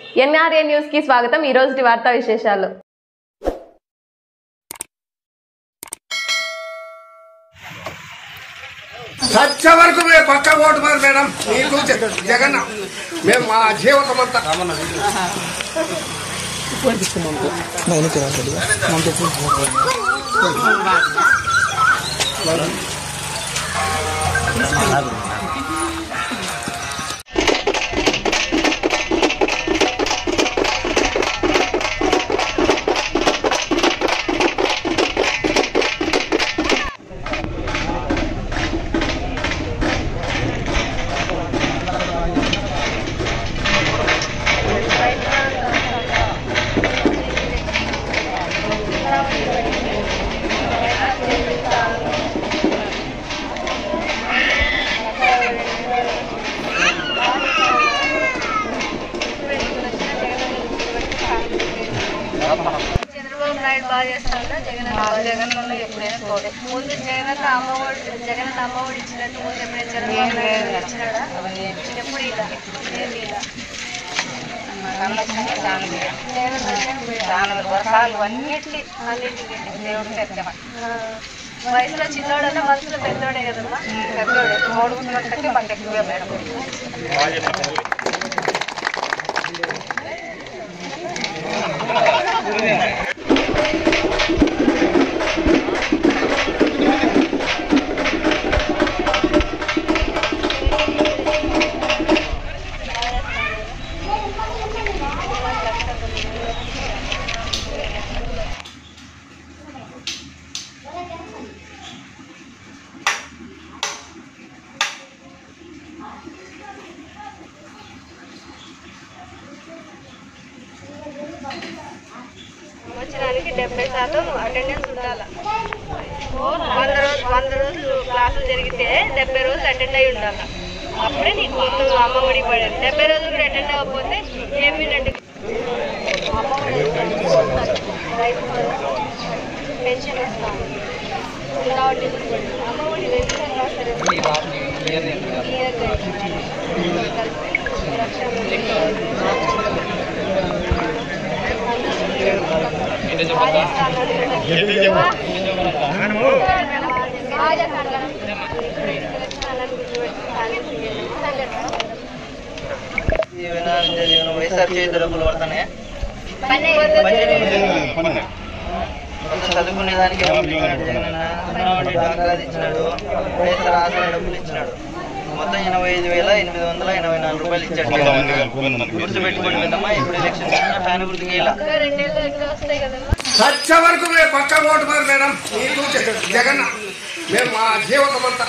NRA news కి స్వాగతం ఈ రోజు వార్తా విశేషాలు సత్య వరకు మేము పక్క ఓటు మరి మేడం మీకు జ- జగన్ మేము మా జీవితం అంతా చంద్రబాబు నాయుడు బాగా చేస్తాడా జగన్ జగన్ ఎప్పుడైనా పోలే ముందు జగన్ అమ్మఒడి జగన్ అమ్మఒడి ఇచ్చినట్టు ముందు ఎప్పుడైనా చంద్రబాబు నాయుడు ఇచ్చినాడా ఎప్పుడు ఇలా ఏం ఇలా అన్నిటికీ ఆ, వయసులో చిన్నోడన్నా మనసులో పెద్దోడే కదమ్మా పెద్దోడే మూడు కంటే మాకు ఎక్కువే మేడం సంవత్సరానికి డెబ్బై శాతం అటెండెన్స్ ఉండాలి వంద రోజు వంద రోజులు క్లాసులు జరిగితే డెబ్బై రోజులు అటెండ్ అయి ఉండాలి అప్పుడే నీకు మొత్తం అమ్మఒడి పడేది డెబ్బై రోజులు కూడా అటెండ్ అవ్వకపోతే ఏమి రెండు పెన్షన్ ఇస్తాం కాబట్టి అమ్మఒడి పెన్షన్ రాస్తారు వైఎస్ఆర్ చేతి డబ్బులు పడతానే కొంత చదువుకునే దానికి అంగన్వాడీ డాక్టర్ ఇచ్చినాడు వైఎస్ఆర్ ఆసరా డబ్బులు ఇచ్చినాడు మొత్తం ఎనభై ఐదు వేల ఎనిమిది వందల ఎనభై నాలుగు రూపాయలు ఇచ్చాడు గుర్తు పెట్టుకోండి కదమ్మా ఇప్పుడు ఎలక్షన్ ఫ్యాన్ గుర్తుకి ఇలా రెండేళ్ళు ఎక్కడ వస్తాయి కదమ్మా సత్య వరకు మేము పక్క ఓటు మరి మేడం మీకు జ- జగన్ మేము మా జీవితం అంతా